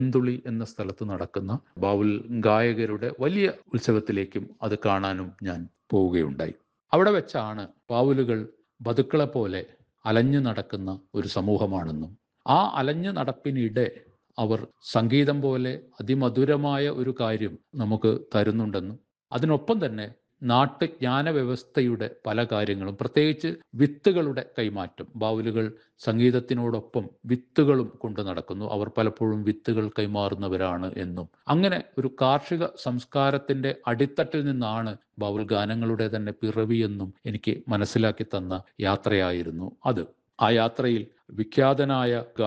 എന്തുളി എന്ന സ്ഥലത്ത് നടക്കുന്ന ബാവുൽ ഗായകരുടെ വലിയ ഉത്സവത്തിലേക്കും അത് കാണാനും ഞാൻ പോവുകയുണ്ടായി അവിടെ വെച്ചാണ് ബാവുലുകൾ ബതുക്കളെ പോലെ അലഞ്ഞു നടക്കുന്ന ഒരു സമൂഹമാണെന്നും ആ അലഞ്ഞു നടപ്പിനിടെ അവർ സംഗീതം പോലെ അതിമധുരമായ ഒരു കാര്യം നമുക്ക് തരുന്നുണ്ടെന്നും അതിനൊപ്പം തന്നെ നാട്ടുജ്ഞാന വ്യവസ്ഥയുടെ പല കാര്യങ്ങളും പ്രത്യേകിച്ച് വിത്തുകളുടെ കൈമാറ്റം ബാവുലുകൾ സംഗീതത്തിനോടൊപ്പം വിത്തുകളും കൊണ്ടു നടക്കുന്നു അവർ പലപ്പോഴും വിത്തുകൾ കൈമാറുന്നവരാണ് എന്നും അങ്ങനെ ഒരു കാർഷിക സംസ്കാരത്തിന്റെ അടിത്തട്ടിൽ നിന്നാണ് ബാവുൽ ഗാനങ്ങളുടെ തന്നെ പിറവിയെന്നും എനിക്ക് മനസ്സിലാക്കി തന്ന യാത്രയായിരുന്നു അത് ആ യാത്രയിൽ വിഖ്യാതനായ